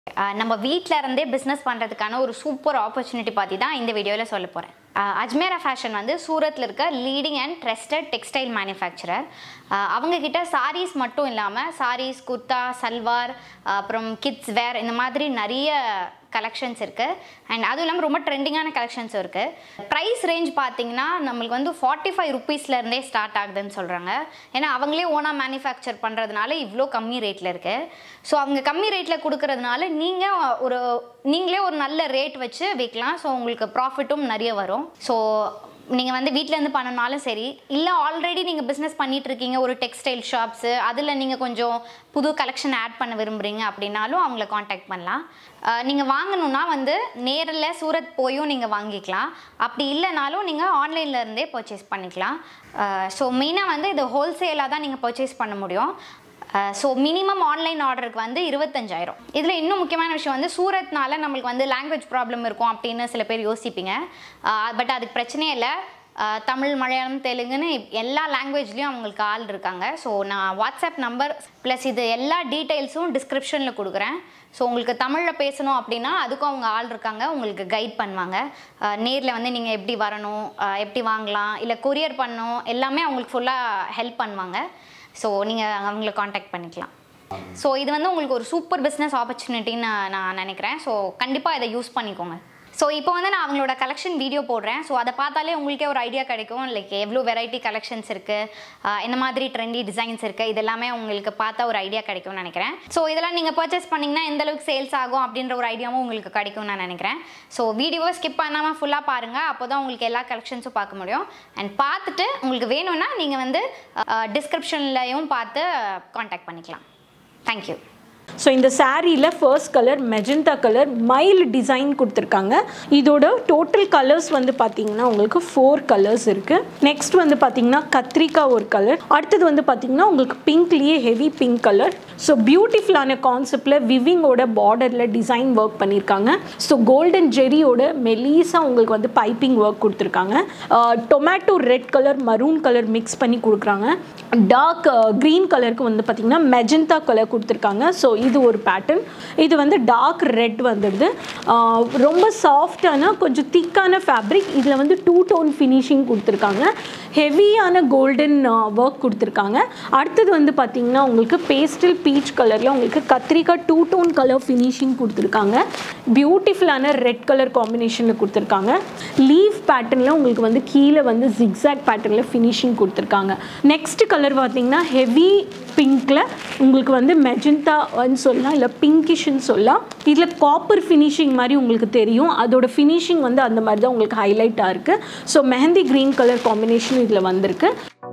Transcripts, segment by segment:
ஆஹ் நம்ம வீட்டில் இருந்தே பிஸ்னஸ் பண்ணுறதுக்கான ஒரு சூப்பர் ஆப்பர்ச்சுனிட்டி பற்றி தான் இந்த வீடியோவில் சொல்ல போகிறேன் அஜ்மேரா ஃபேஷன் வந்து சூரத்தில் இருக்க leading and trusted textile manufacturer அவங்க கிட்ட சாரீஸ் மட்டும் இல்லாமல் சாரீஸ் குர்தா சல்வார் அப்புறம் கிட்ஸ் வேர் இந்த மாதிரி நிறைய கலெக்ஷன்ஸ் இருக்குது அண்ட் அதுவும் இல்லாமல் ரொம்ப ட்ரெண்டிங்கான கலெக்ஷன்ஸும் இருக்குது ப்ரைஸ் ரேஞ்ச் பார்த்தீங்கன்னா நம்மளுக்கு வந்து ஃபார்ட்டி ஃபைவ் ருபீஸ்லேருந்தே ஸ்டார்ட் ஆகுதுன்னு சொல்கிறாங்க ஏன்னா அவங்களே ஓனாக மேனுஃபேக்சர் பண்ணுறதுனால இவ்வளோ கம்மி ரேட்டில் இருக்குது ஸோ அவங்க கம்மி ரேட்டில் கொடுக்கறதுனால நீங்கள் ஒரு நீங்களே ஒரு நல்ல ரேட் வச்சு விற்கலாம் ஸோ உங்களுக்கு ப்ராஃபிட்டும் நிறைய வரும் ஸோ நீங்கள் வந்து வீட்டிலேருந்து பண்ணனாலும் சரி இல்லை ஆல்ரெடி நீங்கள் பிஸ்னஸ் பண்ணிட்டு இருக்கீங்க ஒரு டெக்ஸ்டைல் ஷாப்ஸு அதில் நீங்கள் கொஞ்சம் புது கலெக்ஷன் ஆட் பண்ண விரும்புகிறீங்க அப்படின்னாலும் அவங்கள காண்டாக்ட் பண்ணலாம் நீங்கள் வாங்கணுன்னா வந்து நேரில் சூரத் போயும் நீங்கள் வாங்கிக்கலாம் அப்படி இல்லைனாலும் நீங்கள் ஆன்லைனில் இருந்தே பர்ச்சேஸ் பண்ணிக்கலாம் ஸோ மெயினாக வந்து இது ஹோல்சேலாக தான் நீங்கள் பர்ச்சேஸ் பண்ண முடியும் ஸோ மினிமம் ஆன்லைன் ஆர்டருக்கு வந்து இருபத்தஞ்சாயிரம் இதில் இன்னும் முக்கியமான விஷயம் வந்து சூரத்னால நம்மளுக்கு வந்து லாங்குவேஜ் ப்ராப்ளம் இருக்கும் அப்படின்னு சில பேர் யோசிப்பீங்க பட் அதுக்கு பிரச்சனையே இல்லை ஆஹ் தமிழ் மலையாளம் தெலுங்குன்னு எல்லா லாங்குவேஜ்லேயும் அவங்களுக்கு ஆள் இருக்காங்க ஸோ நான் வாட்ஸ்அப் நம்பர் ப்ளஸ் இது எல்லா டீட்டெயில்ஸும் டிஸ்கிரிப்ஷனில் கொடுக்குறேன் ஸோ உங்களுக்கு தமிழில் பேசணும் அப்படின்னா அதுக்கும் அவங்க ஆள் இருக்காங்க உங்களுக்கு கைட் பண்ணுவாங்க நேரில் வந்து நீங்கள் எப்படி வரணும் ஆஹ் எப்படி வாங்கலாம் இல்லை கொரியர் பண்ணணும் எல்லாமே அவங்களுக்கு ஃபுல்லாக ஹெல்ப் பண்ணுவாங்க ஸோ நீங்கள் அவங்கள காண்டாக்ட் பண்ணிக்கலாம் ஸோ இது வந்து உங்களுக்கு ஒரு சூப்பர் பிஸ்னஸ் ஆப்பர்ச்சுனிட்டின்னு நான் நினைக்கிறேன் ஸோ கண்டிப்பாக இதை யூஸ் பண்ணிக்கோங்க ஸோ இப்போ வந்து நான் அவங்களோட கலெக்ஷன் வீடியோ போடுறேன் ஸோ அதை பார்த்தாலே உங்களுக்கே ஒரு ஐடியா கிடைக்கும் லைக் எவ்வளோ வெரைட்டி கலெக்ஷன்ஸ் இருக்குது என்ன மாதிரி ட்ரெண்டி டிசைன்ஸ் இருக்குது இது எல்லாமே உங்களுக்கு பார்த்தா ஒரு ஐடியா கிடைக்கும்னு நினைக்கிறேன் ஸோ இதெல்லாம் நீங்கள் பர்ச்சேஸ் பண்ணிங்கன்னா எந்த அளவுக்கு சேல்ஸ் ஆகும் அப்படின்ற ஒரு ஐடியாவும் உங்களுக்கு கிடைக்கும்னு நான் நினைக்கிறேன் ஸோ வீடியோவை ஸ்கிப் பண்ணாமல் ஃபுல்லாக பாருங்கள் அப்போ தான் உங்களுக்கு எல்லா கலெக்ஷன்ஸும் பார்க்க முடியும் அண்ட் பார்த்துட்டு உங்களுக்கு வேணும்னா நீங்கள் வந்து டிஸ்கிரிப்ஷன்லையும் பார்த்து காண்டாக்ட் பண்ணிக்கலாம் தேங்க்யூ ஸோ இந்த சாரியில் first colour magenta colour mild design கொடுத்துருக்காங்க இதோட டோட்டல் கலர்ஸ் வந்து பார்த்தீங்கன்னா உங்களுக்கு ஃபோர் கலர்ஸ் இருக்குது நெக்ஸ்ட் வந்து பார்த்தீங்கன்னா கத்திரிக்காய் ஒரு கலர் அடுத்தது வந்து பார்த்தீங்கன்னா உங்களுக்கு பிங்க்லேயே ஹெவி பிங்க் கலர் ஸோ பியூட்டிஃபுல்லான கான்செப்டில் விவிங்கோட பார்டரில் டிசைன் ஒர்க் பண்ணியிருக்காங்க ஸோ கோல்டன் ஜெரியோட மெலீஸாக உங்களுக்கு வந்து பைப்பிங் ஒர்க் கொடுத்துருக்காங்க tomato red colour maroon colour mix பண்ணி கொடுக்குறாங்க டார்க் க்ரீன் கலருக்கு வந்து பார்த்தீங்கன்னா மெஜந்தா கலர் கொடுத்துருக்காங்க ஸோ இது ஒரு பேட்டர்ன் இது வந்து டார்க் ரெட் வந்துடுது ஆஹ் ரொம்ப சாஃப்டான கொஞ்சம் திக்கான ஃபேப்ரிக் இதில் வந்து டூ டோன் ஃபினிஷிங் கொடுத்துருக்காங்க ஹெவியான கோல்டன் ஒர்க் கொடுத்துருக்காங்க அடுத்தது வந்து பார்த்தீங்கன்னா உங்களுக்கு பேஸ்டல் பீச் கலரில் உங்களுக்கு கத்திரிக்காய் டூ டோன் கலர் ஃபினிஷிங் கொடுத்துருக்காங்க பியூட்டிஃபுல்லான ரெட் கலர் காம்பினேஷனில் கொடுத்துருக்காங்க லீஃப் பேட்டர்னில் உங்களுக்கு வந்து கீழே வந்து ஜிக்ஸாக் பேட்டர்னில் ஃபினிஷிங் கொடுத்துருக்காங்க நெக்ஸ்ட் கலர் பார்த்தீங்கன்னா ஹெவி பிங்க்கில் உங்களுக்கு வந்து மெஜந்தான்னு சொல்லலாம் இல்லை பிங்கிஷ்ன்னு சொல்லலாம் இதில் காப்பர் ஃபினிஷிங் மாதிரி உங்களுக்கு தெரியும் அதோட ஃபினிஷிங் வந்து அந்த மாதிரி தான் உங்களுக்கு ஹைலைட்டாக இருக்குது so mehendi green colour combination இதில் வந்திருக்கு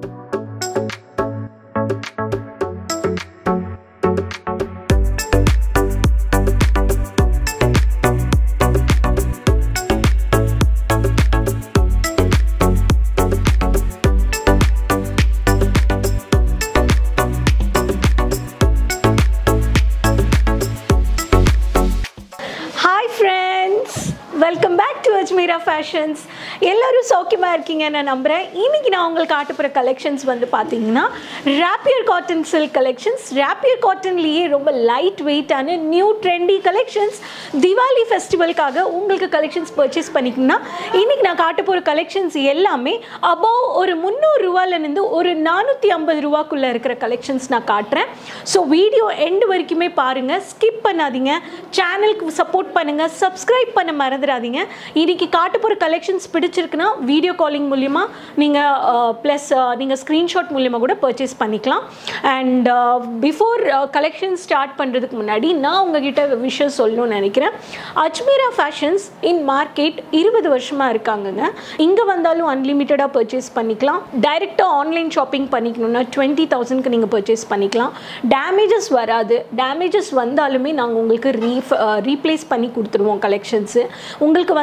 hi friends welcome back to Ajmera Fashions எல்லாரும் சௌக்கியமாக இருக்கீங்க நான் நம்புகிறேன் இன்னைக்கு நான் உங்களுக்கு காட்ட போகிற கலெக்ஷன்ஸ் வந்து பார்த்தீங்கன்னா rapier cotton silk collections rapier காட்டன்லேயே ரொம்ப லைட் வெயிட்டான நியூ ட்ரெண்டி கலெக்ஷன்ஸ் திவாலி ஃபெஸ்டிவலுக்காக உங்களுக்கு கலெக்ஷன்ஸ் பர்ச்சேஸ் பண்ணிக்கிங்கன்னா இன்னைக்கு நான் காட்ட போகிற கலெக்ஷன்ஸ் எல்லாமே அபவ் ஒரு முந்நூறு ரூபாயிலேருந்து ஒரு நானூற்றி ஐம்பது ரூபாக்குள்ளே இருக்கிற கலெக்ஷன்ஸ் நான் காட்டுறேன் ஸோ வீடியோ எண்டு வரைக்குமே பாருங்கள் ஸ்கிப் பண்ணாதீங்க சேனலுக்கு சப்போர்ட் பண்ணுங்கள் சப்ஸ்கிரைப் பண்ண மறந்துடாதீங்க இன்னைக்கு காட்ட போகிற கலெக்ஷன்ஸ் பிடிச்சிருக்குன்னா வீடியோ காலிங் மூலிமா நீங்கள் ப்ளஸ் நீங்கள் ஸ்க்ரீன்ஷாட் மூலிமா கூட பர்ச்சேஸ் பண்ணிக்கலாம் அண்ட் பிஃபோர் கலெக்ஷன் ஸ்டார்ட் பண்ணுறதுக்கு முன்னாடி நான் உங்ககிட்ட விஷயம் சொல்லணும்னு நினைக்கிறேன் அஜ்மீரா ஃபேஷன்ஸ் இன் மார்க்கெட் இருபது வருஷமாக இருக்காங்கங்க இங்கே வந்தாலும் அன்லிமிட்டடாக பர்ச்சேஸ் பண்ணிக்கலாம் டைரெக்டாக ஆன்லைன் ஷாப்பிங் பண்ணிக்கணும்னா டுவெண்ட்டி தௌசண்ட்க்கு நீங்கள் பர்ச்சேஸ் பண்ணிக்கலாம் டேமேஜஸ் வராது டேமேஜஸ் வந்தாலுமே நாங்கள் உங்களுக்கு ரீஃப் ரீப்ளேஸ் பண்ணி கொடுத்துருவோம் கலெக்ஷன்ஸு உங்களுக்கு வந்து வீடியோ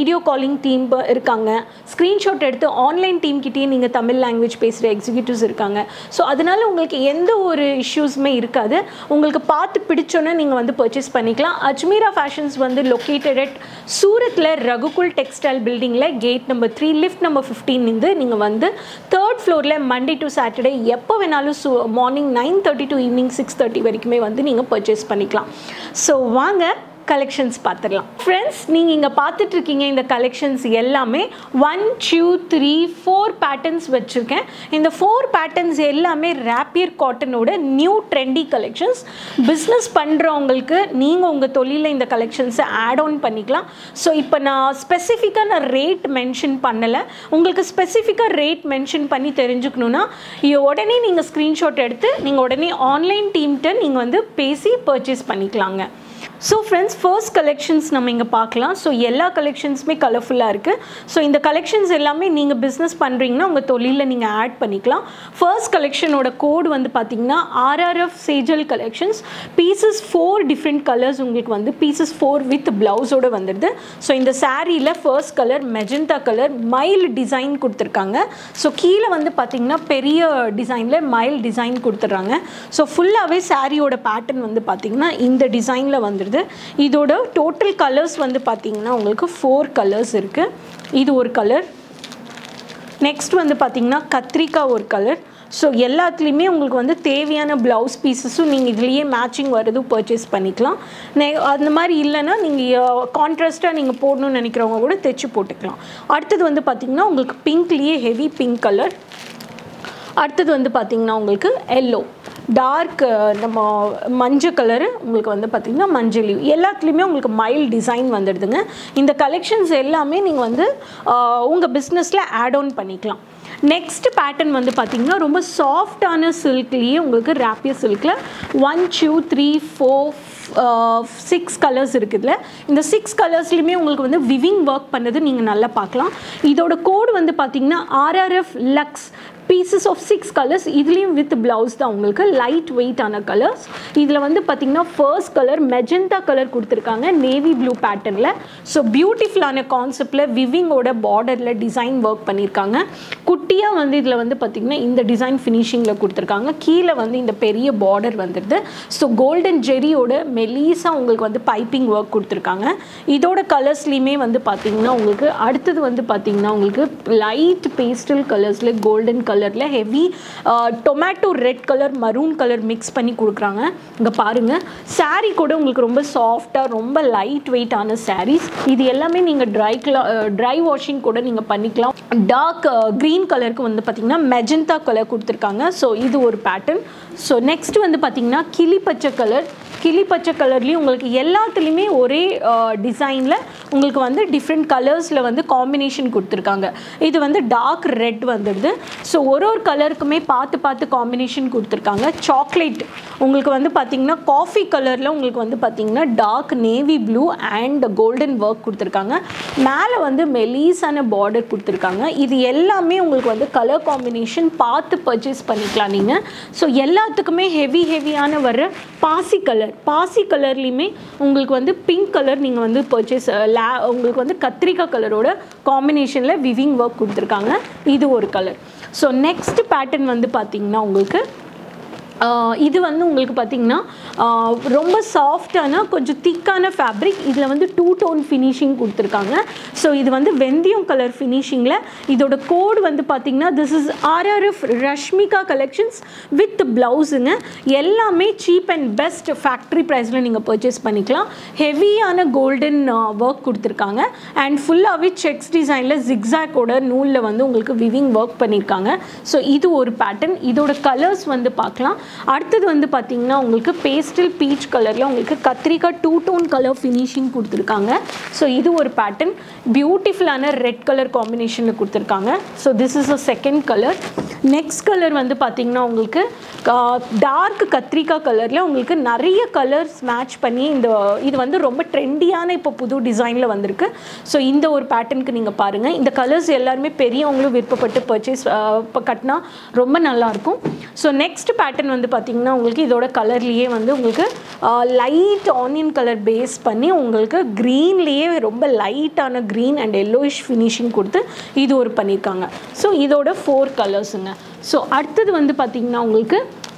வீடியோ காலிங் டீம் இருக்காங்க ஸ்க்ரீன்ஷாட் எடுத்து ஆன்லைன் டீம் கிட்டேயே நீங்கள் தமிழ் லாங்குவேஜ் பேசுகிற எக்ஸிக்யூட்டிவ்ஸ் இருக்காங்க ஸோ அதனால உங்களுக்கு எந்த ஒரு இஷ்யூஸுமே இருக்காது உங்களுக்கு பார்த்து பிடிச்சோன்னே நீங்கள் வந்து பர்ச்சேஸ் பண்ணிக்கலாம் அஜ்மீரா ஃபேஷன்ஸ் வந்து லொக்கேட்டட் அட் சூரத்தில் ரகுகுல் டெக்ஸ்டைல் பில்டிங்கில் gate number three lift number fifteen இருந்து நீங்கள் வந்து தேர்ட் ஃப்ளோரில் மண்டே டு சாட்டர்டே எப்போ வேணாலும் சு morning nine thirty to evening six thirty வரைக்குமே வந்து நீங்கள் பர்ச்சேஸ் பண்ணிக்கலாம் ஸோ வாங்க கலெக்ஷன்ஸ் பார்த்துடலாம் ஃப்ரெண்ட்ஸ் நீங்கள் இங்கே பார்த்துட்டு இருக்கீங்க இந்த கலெக்ஷன்ஸ் எல்லாமே one two three four patterns வச்சுருக்கேன் இந்த ஃபோர் பேட்டர்ன்ஸ் எல்லாமே ரேப்பியர் காட்டனோட நியூ ட்ரெண்டி கலெக்ஷன்ஸ் பிஸ்னஸ் பண்ணுறவங்களுக்கு நீங்கள் உங்கள் தொழிலில் இந்த கலெக்ஷன்ஸை ஆட் ஆன் பண்ணிக்கலாம் ஸோ இப்போ நான் ஸ்பெசிஃபிக்காக நான் ரேட் மென்ஷன் பண்ணலை உங்களுக்கு ஸ்பெசிஃபிக்காக ரேட் மென்ஷன் பண்ணி தெரிஞ்சுக்கணுன்னா இ- உடனே நீங்கள் ஸ்க்ரீன்ஷாட் எடுத்து நீங்கள் உடனே ஆன்லைன் டீம்கிட்ட நீங்கள் வந்து பேசி பர்ச்சேஸ் பண்ணிக்கலாங்க ஸோ ஃப்ரெண்ட்ஸ் ஃபர்ஸ்ட் கலெக்ஷன்ஸ் நம்ம இங்கே பார்க்கலாம் ஸோ எல்லா கலெக்ஷன்ஸுமே கலர்ஃபுல்லாக இருக்குது ஸோ இந்த கலெக்ஷன்ஸ் எல்லாமே நீங்கள் பிஸ்னஸ் பண்ணுறீங்கன்னா உங்கள் தொழிலில் நீங்கள் ஆட் பண்ணிக்கலாம் ஃபர்ஸ்ட் கலெக்ஷனோட கோட் வந்து பார்த்தீங்கன்னா RRF Sejal collections pieces four different colours உங்களுக்கு வந்து பீசஸ் ஃபோர் வித் ப்ளவுஸோட வந்துடுது ஸோ இந்த சாரியில் first colour magenta colour mild design கொடுத்துருக்காங்க ஸோ கீழே வந்து பார்த்தீங்கன்னா பெரிய டிசைனில் மைல் டிசைன் கொடுத்துட்றாங்க ஸோ ஃபுல்லாகவே சாரியோட பேட்டர்ன் வந்து பார்த்தீங்கன்னா இந்த டிசைனில் வந்துடுது இதோட டோட்டல் கலர்ஸ் வந்து பார்த்தீங்கன்னா உங்களுக்கு ஃபோர் கலர்ஸ் இருக்குது இது ஒரு கலர் நெக்ஸ்ட் வந்து பார்த்தீங்கன்னா கத்திரிக்காய் ஒரு கலர் ஸோ எல்லாத்துலேயுமே உங்களுக்கு வந்து தேவையான ப்ளவுஸ் பீசஸும் நீங்கள் இதுலேயே மேட்சிங் வரதும் பர்ச்சேஸ் பண்ணிக்கலாம் நெ அந்த மாதிரி இல்லைன்னா நீங்கள் கான்ட்ராஸ்ட்டாக நீங்கள் போடணும்னு நினைக்கிறவங்க கூட தைச்சு போட்டுக்கலாம் அடுத்தது வந்து பார்த்தீங்கன்னா உங்களுக்கு பிங்க்லேயே ஹெவி பிங்க் கலர் அடுத்தது வந்து பார்த்தீங்கன்னா உங்களுக்கு எல்லோ டார்க் நம்ம மஞ்சள் கலரு உங்களுக்கு வந்து பார்த்தீங்கன்னா மஞ்சள் எல்லாத்துலேயுமே உங்களுக்கு மைல் டிசைன் வந்துடுதுங்க இந்த கலெக்ஷன்ஸ் எல்லாமே நீங்கள் வந்து உங்கள் பிஸ்னஸில் ஆட் ஆன் பண்ணிக்கலாம் நெக்ஸ்ட் பேட்டர்ன் வந்து பார்த்தீங்கன்னா ரொம்ப சாஃப்டான சில்க்லேயே உங்களுக்கு ரேப்பியர் சில்கில் one two three four six colours இருக்குதுல இந்த சிக்ஸ் கலர்ஸ்லையுமே உங்களுக்கு வந்து விவிங் ஒர்க் பண்ணது நீங்கள் நல்லா பார்க்கலாம் இதோட கோடு வந்து பார்த்தீங்கன்னா RRF lux pieces of six colours இதுலேயும் வித் ப்ளவுஸ் தான் உங்களுக்கு லைட் வெயிட்டான கலர்ஸ் இதில் வந்து பார்த்தீங்கன்னா ஃபர்ஸ்ட் கலர் மெஜந்தா கலர் கொடுத்துருக்காங்க நேவி ப்ளூ பேட்டர்னில் ஸோ பியூட்டிஃபுல்லான கான்செப்டில் விவிங்கோட பார்டரில் டிசைன் ஒர்க் பண்ணியிருக்காங்க குட்டியாக வந்து இதில் வந்து பார்த்திங்கன்னா இந்த டிசைன் ஃபினிஷிங்கில் கொடுத்துருக்காங்க கீழே வந்து இந்த பெரிய பார்டர் வந்துடுது ஸோ கோல்டன் ஜெரியோட மெலீஸாக உங்களுக்கு வந்து பைப்பிங் ஒர்க் கொடுத்துருக்காங்க இதோட கலர்ஸ்லேயுமே வந்து பார்த்திங்கன்னா உங்களுக்கு அடுத்தது வந்து பார்த்திங்கன்னா உங்களுக்கு லைட் பேஸ்டல் கலர்ஸில் கோல்டன் கலரில் heavy tomato red colour maroon colour mix பண்ணி கொடுக்குறாங்க இங்கே பாருங்கள் saree கூட உங்களுக்கு ரொம்ப சாஃப்டாக ரொம்ப லைட் வெயிட்டான sarees இது எல்லாமே நீங்கள் ட்ரை ட்ரை வாஷிங் கூட நீங்கள் பண்ணிக்கலாம் டார்க் க்ரீன் கலருக்கு வந்து பார்த்திங்கன்னா மெஜந்தா கலர் கொடுத்துருக்காங்க ஸோ இது ஒரு பேட்டர்ன் ஸோ நெக்ஸ்ட் வந்து பார்த்திங்கன்னா கிளி பச்சை கலர் கிளி பச்சை கலர்லேயும் உங்களுக்கு எல்லாத்துலேயுமே ஒரே டிசைனில் உங்களுக்கு வந்து டிஃப்ரெண்ட் கலர்ஸில் வந்து காம்பினேஷன் கொடுத்துருக்காங்க இது வந்து டார்க் ரெட் வந்துடுது ஸோ ஒரு ஒரு கலருக்குமே பார்த்து பார்த்து காம்பினேஷன் கொடுத்துருக்காங்க சாக்லேட் உங்களுக்கு வந்து பார்த்திங்கன்னா காஃபி கலரில் உங்களுக்கு வந்து பார்த்திங்கன்னா dark navy blue and golden work கொடுத்துருக்காங்க மேலே வந்து மெலீஸான பார்டர் கொடுத்துருக்காங்க இது எல்லாமே உங்களுக்கு வந்து கலர் காம்பினேஷன் பார்த்து பர்ச்சேஸ் பண்ணிக்கலாம் நீங்கள் ஸோ எல்லாத்துக்குமே ஹெவி ஹெவியான வர பாசி கலர் பாசி கலர்லேயுமே உங்களுக்கு வந்து பிங்க் கலர் நீங்கள் வந்து பர்ச்சேஸ் லே உங்களுக்கு வந்து கத்திரிக்காய் கலரோட காம்பினேஷனில் விவிங் ஒர்க் கொடுத்துருக்காங்க இது ஒரு கலர் ஸோ நெக்ஸ்ட் பேட்டர்ன் வந்து பார்த்திங்கன்னா உங்களுக்கு ஆஹ் இது வந்து உங்களுக்கு பார்த்தீங்கன்னா ஆஹ் ரொம்ப சாஃப்டான கொஞ்சம் திக்கான ஃபேப்ரிக் இதில் வந்து டூ டோன் ஃபினிஷிங் கொடுத்துருக்காங்க ஸோ இது வந்து வெந்தயம் கலர் ஃபினிஷிங்கில் இதோட கோட் வந்து பார்த்தீங்கன்னா this is RRF Rashmika collections with ப்ளவுஸுங்க எல்லாமே சீப் அண்ட் பெஸ்ட் ஃபேக்ட்ரி ப்ரைஸில் நீங்கள் பர்ச்சேஸ் பண்ணிக்கலாம் ஹெவியான கோல்டன் ஒர்க் கொடுத்துருக்காங்க அண்ட் ஃபுல்லாகவே செக்ஸ் டிசைனில் ஜிக்ஸாக்கோட நூலில் வந்து உங்களுக்கு விவிங் ஒர்க் பண்ணியிருக்காங்க ஸோ இது ஒரு பேட்டர்ன் இதோட கலர்ஸ் வந்து பார்க்கலாம் அடுத்தது வந்து பார்த்தீங்கன்னா உங்களுக்கு பேஸ்டல் பீச் கலரில் உங்களுக்கு கத்திரிக்காய் டூ டோன் கலர் ஃபினிஷிங் கொடுத்துருக்காங்க ஸோ இது ஒரு பேட்டர்ன் பியூட்டிஃபுல்லான ரெட் கலர் காம்பினேஷனில் கொடுத்துருக்காங்க so this is a second colour next colour வந்து பார்த்தீங்கன்னா உங்களுக்கு டார்க் கத்திரிக்காய் கலரில் உங்களுக்கு நிறைய கலர்ஸ் மேட்ச் பண்ணி இந்த இது வந்து ரொம்ப ட்ரெண்டியான இப்போ புது டிசைனில் வந்திருக்கு ஸோ இந்த ஒரு பேட்டர்னுக்கு நீங்கள் பாருங்கள் இந்த கலர்ஸ் எல்லாருமே பெரியவங்களும் விருப்பப்பட்டு பர்ச்சேஸ் இப்போ கட்டினா ரொம்ப நல்லாயிருக்கும் ஸோ நெக்ஸ்ட் பேட்டர்ன் வந்து பார்த்திங்கன்னா உங்களுக்கு இதோட கலர்லேயே வந்து உங்களுக்கு லைட் ஆனியன் கலர் பேஸ் பண்ணி உங்களுக்கு க்ரீன்லேயே ரொம்ப லைட்டான க்ரீன் அண்ட் எல்லோயிஷ் ஃபினிஷிங் கொடுத்து இது ஒரு பண்ணியிருக்காங்க ஸோ இதோட ஃபோர் கலர்ஸுங்க ஸோ அடுத்தது வந்து பார்த்திங்கன்னா உங்களுக்கு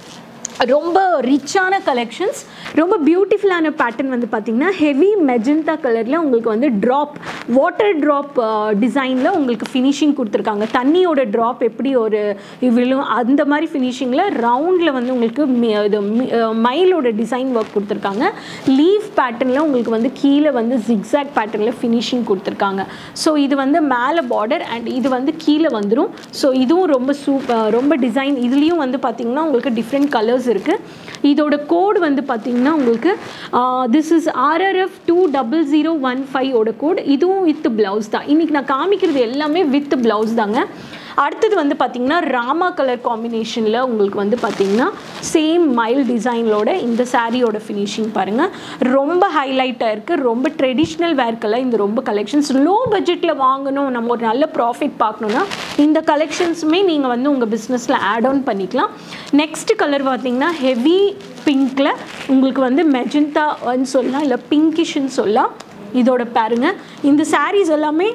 ரொம்ப ரிச்சான கலெக்ஷன்ஸ் ரொம்ப பியூட்டிஃபுல்லான பேட்டர்ன் வந்து பார்த்திங்கன்னா ஹெவி மெஜந்தா கலரில் உங்களுக்கு வந்து ட்ராப் வாட்டர் ட்ராப் டிசைனில் உங்களுக்கு ஃபினிஷிங் கொடுத்துருக்காங்க தண்ணியோட ட்ராப் எப்படி ஒரு விழும் அந்த மாதிரி ஃபினிஷிங்கில் ரவுண்டில் வந்து உங்களுக்கு மி- இது மி- அஹ் மயிலோட டிசைன் ஒர்க் கொடுத்துருக்காங்க லீஃப் பேட்டர்னில் உங்களுக்கு வந்து கீழே வந்து ஜிக்ஸாக் பேட்டர்னில் ஃபினிஷிங் கொடுத்துருக்காங்க ஸோ இது வந்து மேலே பார்டர் அண்ட் இது வந்து கீழே வந்துடும் ஸோ இதுவும் ரொம்ப சூப் ரொம்ப டிசைன் இதுலேயும் வந்து பார்த்திங்கன்னா உங்களுக்கு டிஃப்ரெண்ட் கலர்ஸ் இருக்குது இதோட கோடு வந்து பார்த்திங்கன்னா உங்களுக்கு this is RRF two double zero one five ஓட கோட் இதுவும் வித் ப்ளவுஸ் தான் இன்றைக்கி நான் காமிக்கிறது எல்லாமே வித் ப்ளவுஸ் தாங்க அடுத்தது வந்து பார்த்திங்கன்னா ராமா கலர் காம்பினேஷனில் உங்களுக்கு வந்து பார்த்திங்கன்னா சேம் மைல் டிசைனோட இந்த சாரியோட ஃபினிஷிங் பாருங்கள் ரொம்ப ஹைலைட்டாக இருக்குது ரொம்ப ட்ரெடிஷ்னல் வேர்க்கெல்லாம் இந்த ரொம்ப கலெக்ஷன்ஸ் லோ பட்ஜெட்டில் வாங்கணும் நம்ம ஒரு நல்ல ப்ராஃபிட் பார்க்கணுன்னா இந்த கலெக்ஷன்ஸுமே நீங்கள் வந்து உங்கள் பிஸ்னஸில் ஆட் ஆன் பண்ணிக்கலாம் நெக்ஸ்ட் கலர் பார்த்தீங்கன்னா ஹெவி பிங்க்கில் உங்களுக்கு வந்து மெஜந்தான்னு சொல்லலாம் இல்லை பிங்கிஷ்ன்னு சொல்லலாம் இதோட பாருங்க இந்த sarees எல்லாமே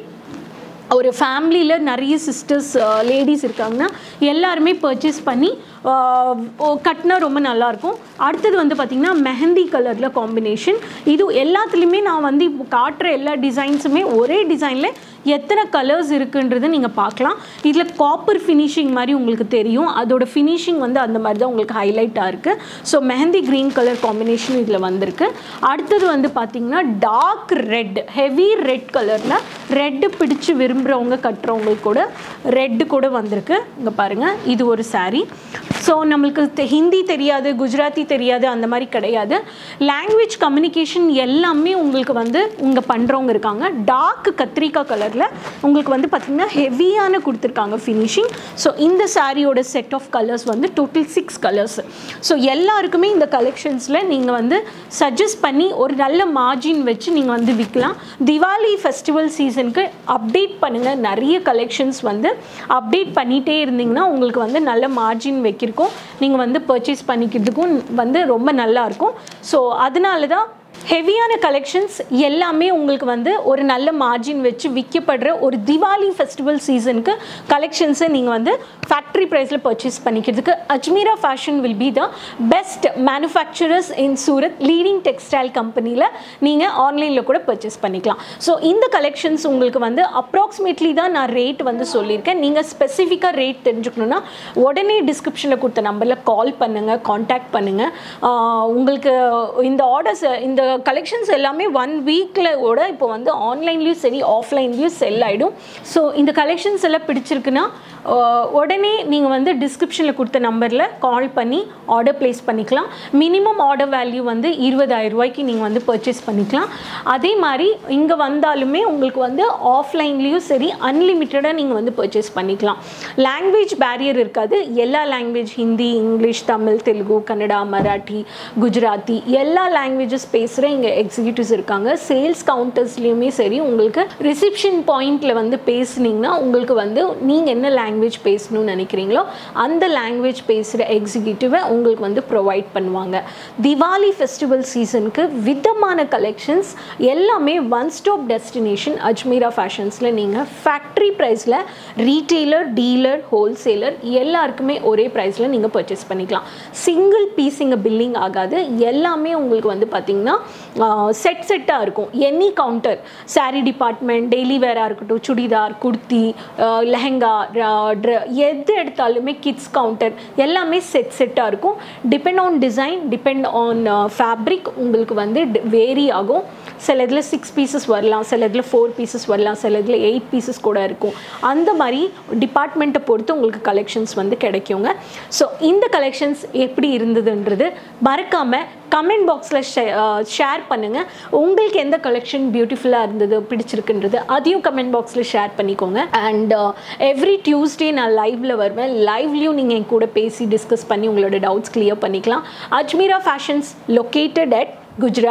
ஒரு ஃபேமிலியில் நிறைய சிஸ்டர்ஸ் லேடிஸ் இருக்காங்கன்னா எல்லாருமே பர்ச்சேஸ் பண்ணி ஆஹ், ஓ- கட்டினா ரொம்ப நல்லாயிருக்கும் அடுத்தது வந்து பார்த்திங்கன்னா மெஹந்தி கலரில் காம்பினேஷன் இது எல்லாத்துலேயுமே நான் வந்து இப்போ காட்டுற எல்லா டிசைன்ஸுமே ஒரே டிசைனில் எத்தனை கலர்ஸ் இருக்குன்றது நீங்கள் பார்க்கலாம் இதில் காப்பர் ஃபினிஷிங் மாதிரி உங்களுக்கு தெரியும் அதோட ஃபினிஷிங் வந்து அந்த மாதிரி தான் உங்களுக்கு ஹைலைட்டாக இருக்குது so mehendi green colour combination இதில் வந்திருக்கு அடுத்தது வந்து பார்த்திங்கன்னா டார்க் ரெட் ஹெவி ரெட் கலரில் ரெட்டு பிடிச்சு விரும்புகிறவங்க கட்டுறவங்களுக்கு கூட ரெட்டு கூட வந்திருக்கு இங்கே பாருங்கள் இது ஒரு saree ஸோ நம்மளுக்கு தெ- ஹிந்தி தெரியாது குஜராத்தி தெரியாது அந்த மாதிரி கிடையாது லாங்குவேஜ் கம்யூனிகேஷன் எல்லாமே உங்களுக்கு வந்து இங்கே பண்ணுறவங்க இருக்காங்க டார்க் கத்திரிக்காய் கலரில் உங்களுக்கு வந்து பார்த்திங்கன்னா ஹெவியான கொடுத்துருக்காங்க ஃபினிஷிங் ஸோ இந்த சாரியோட செட் ஆஃப் கலர்ஸ் வந்து டோட்டல் சிக்ஸ் கலர்ஸ் ஸோ எல்லாருக்குமே இந்த கலெக்ஷன்ஸில் நீங்கள் வந்து சஜஸ்ட் பண்ணி ஒரு நல்ல மார்ஜின் வச்சு நீங்கள் வந்து விற்கலாம் திவாலி ஃபெஸ்டிவல் சீசனுக்கு அப்டேட் பண்ணுங்கள் நிறைய கலெக்ஷன்ஸ் வந்து அப்டேட் பண்ணிகிட்டே இருந்தீங்கன்னா உங்களுக்கு வந்து நல்ல மார்ஜின் வைக்கிருக்கோம் நீங்கள் வந்து பர்ச்சேஸ் பண்ணிக்கிறதுக்கும் வந்து ரொம்ப நல்லா இருக்கும் ஸோ அதனால தான் ஹெவியான கலெக்ஷன்ஸ் எல்லாமே உங்களுக்கு வந்து ஒரு நல்ல மார்ஜின் வச்சு விற்கப்படுற ஒரு திவாலி ஃபெஸ்டிவல் சீசனுக்கு கலெக்ஷன்ஸை நீங்கள் வந்து ஃபேக்ட்ரி ப்ரைஸில் பர்ச்சேஸ் பண்ணிக்கிறதுக்கு Ajmera Fashion will be the best manufacturers in Surat leading textile கம்பெனியில் நீங்கள் ஆன்லைனில் கூட பர்ச்சேஸ் பண்ணிக்கலாம் ஸோ இந்த கலெக்ஷன்ஸ் உங்களுக்கு வந்து அப்ராக்சிமேட்லி தான் நான் ரேட் வந்து சொல்லியிருக்கேன் நீங்கள் ஸ்பெசிஃபிக்காக ரேட் தெரிஞ்சுக்கணுன்னா உடனே டிஸ்கிரிப்ஷனில் கொடுத்த நம்பரில் கால் பண்ணுங்கள் காண்டாக்ட் பண்ணுங்கள் உங்களுக்கு இந்த ஆர்டர்ஸ் இந்த கலெக்ஷன்ஸ் எல்லாமே ஒன் வீக்கில் கூட இப்போ வந்து ஆன்லைன்லேயும் சரி ஆஃப்லைன்லேயும் செல் ஆகிடும் ஸோ இந்த கலெக்ஷன்ஸ் எல்லாம் பிடிச்சிருக்குன்னா ஆஹ், உடனே நீங்கள் வந்து டிஸ்கிரிப்ஷனில் கொடுத்த நம்பரில் கால் பண்ணி ஆர்டர் ப்ளேஸ் பண்ணிக்கலாம் மினிமம் ஆர்டர் வேல்யூ வந்து இருபதாயிரம் ரூபாய்க்கு நீங்கள் வந்து பர்ச்சேஸ் பண்ணிக்கலாம் அதே மாதிரி இங்கே வந்தாலுமே உங்களுக்கு வந்து ஆஃப்லைன்லேயும் சரி அன்லிமிட்டடாக நீங்கள் வந்து பர்ச்சேஸ் பண்ணிக்கலாம் லாங்குவேஜ் பேரியர் இருக்காது எல்லா லாங்குவேஜ் ஹிந்தி இங்கிலீஷ் தமிழ் தெலுங்கு கன்னடா மராட்டி குஜராத்தி எல்லா லாங்குவேஜஸ் பேசுகிற இங்கே எக்ஸிக்யூட்டிவ்ஸ் இருக்காங்க சேல்ஸ் கவுண்டர்ஸ்லேயுமே சரி உங்களுக்கு ரிசப்ஷன் பாயிண்டில் வந்து பேசுனீங்கன்னா உங்களுக்கு வந்து நீங்கள் என்ன லாங்குவேஜ் பேசணும்னு நினைக்கிறீங்களோ அந்த லாங்குவேஜ் பேசுகிற எக்ஸிக்யூட்டிவை உங்களுக்கு வந்து ப்ரொவைட் பண்ணுவாங்க திவாலி ஃபெஸ்டிவல் சீசனுக்கு விதமான கலெக்ஷன்ஸ் எல்லாமே ஒன் ஸ்டாப் டெஸ்டினேஷன் அஜ்மீரா ஃபேஷன்ஸில் நீங்கள் ஃபேக்ட்ரி ப்ரைஸில் ரீட்டெய்லர் டீலர் ஹோல்சேலர் எல்லாருக்குமே ஒரே ப்ரைஸில் நீங்கள் பர்ச்சேஸ் பண்ணிக்கலாம் சிங்கிள் பீஸ் இங்கே பில்லிங் ஆகாது எல்லாமே உங்களுக்கு வந்து பார்த்திங்கன்னா செட் செட்டாக இருக்கும் any counter saree department daily வேராக இருக்கட்டும் சுடிதார் குர்த்தி அஹ், லெஹங்கா ர- ட்ர- எது எடுத்தாலுமே கிட்ஸ் கவுண்டர் எல்லாமே செட் செட்டாக இருக்கும் depend on design depend on fabric உங்களுக்கு வந்து வேரி ஆகும் சில இதில் சிக்ஸ் பீசஸ் வரலாம் சில இதில் ஃபோர் பீசஸ் வரலாம் சில இதில் எயிட் பீசஸ் கூட இருக்கும் அந்த மாதிரி டிபார்ட்மெண்ட்டை பொறுத்து உங்களுக்கு கலெக்ஷன்ஸ் வந்து கிடைக்குங்க ஸோ இந்த கலெக்ஷன்ஸ் எப்படி இருந்ததுன்றது மறக்காமல் கமெண்ட் பாக்ஸில் ஷேர் பண்ணுங்கள் உங்களுக்கு எந்த கலெக்ஷன் பியூட்டிஃபுல்லாக இருந்தது பிடிச்சிருக்குன்றது அதையும் கமெண்ட் பாக்ஸில் ஷேர் பண்ணிக்கோங்க அண்ட் எவ்ரி டியூஸ்டே நான் லைவில் வருவேன் லைவ்லேயும் நீங்கள் என் கூட பேசி டிஸ்கஸ் பண்ணி உங்களோட டவுட்ஸ் கிளியர் பண்ணிக்கலாம் Ajmera Fashions located at Gujarat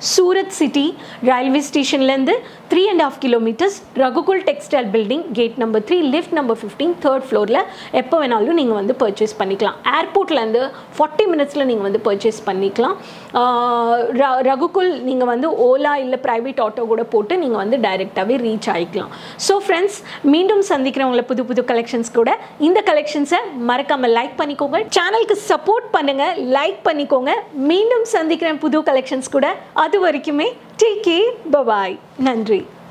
Surat city railway ஸ்டேஷன்லேருந்து three and half kilometres Raghukul textile building gate number three lift number fifteen third ஃப்ளோரில் எப்போ வேணாலும் நீங்கள் வந்து பர்ச்சேஸ் பண்ணிக்கலாம் ஏர்போர்ட்லேருந்து ஃபார்ட்டி மினிட்ஸில் நீங்கள் வந்து பர்ச்சேஸ் பண்ணிக்கலாம் ஆஹ் ர- ரகுகுல் நீங்கள் வந்து ஓலா இல்லை ப்ரைவேட் ஆட்டோ கூட போட்டு நீங்கள் வந்து டைரெக்டாகவே ரீச் ஆகிக்கலாம் ஸோ ஃப்ரெண்ட்ஸ் மீண்டும் சந்திக்கிறவங்களை புது புது கலெக்ஷன்ஸ் கூட இந்த கலெக்ஷன்ஸை மறக்காமல் லைக் பண்ணிக்கோங்க சேனலுக்கு சப்போர்ட் பண்ணுங்கள் லைக் பண்ணிக்கோங்க மீண்டும் சந்திக்கிறேன் புது கலெக்ஷன்ஸ் கூட அது வரைக்குமே டேக் கேர் பபாய் நன்றி